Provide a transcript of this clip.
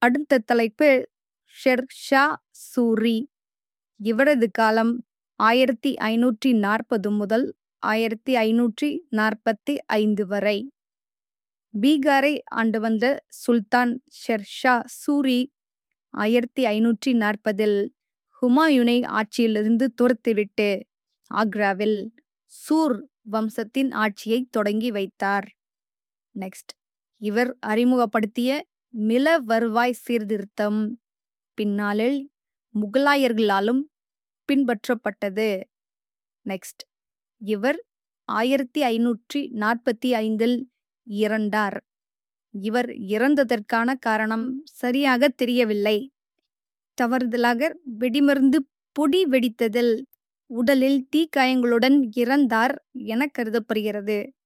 அடுத்த தலைப்பு ஷெர் ஷா சூரி இவரது காலம் ஆயிரத்தி ஐநூற்றி நாற்பது முதல் ஆயிரத்தி ஐநூற்றி நாற்பத்தி ஐந்து வரை பீகாரை ஆண்டு வந்த சுல்தான் ஷெர் ஷா சூரி ஆயிரத்தி ஐநூற்றி நாற்பதில் ஹுமாயூனை ஆட்சியிலிருந்து துரத்திவிட்டு ஆக்ராவில் சூர் வம்சத்தின் ஆட்சியை தொடங்கி வைத்தார் நெக்ஸ்ட் இவர் அறிமுகப்படுத்திய நில வருவாய் சீர்திருத்தம் பின்னாளில் முகலாயர்களாலும் பின்பற்றப்பட்டது நெக்ஸ்ட் இவர் ஆயிரத்தி ஐநூற்றி நாற்பத்தி ஐந்தில் இறந்தார் இவர் இறந்ததற்கான காரணம் சரியாக தெரியவில்லை தவறுதலாக வெடிமருந்து பொடி வெடித்ததில் உடலில் தீக்காயங்களுடன் இறந்தார் என கருதப்படுகிறது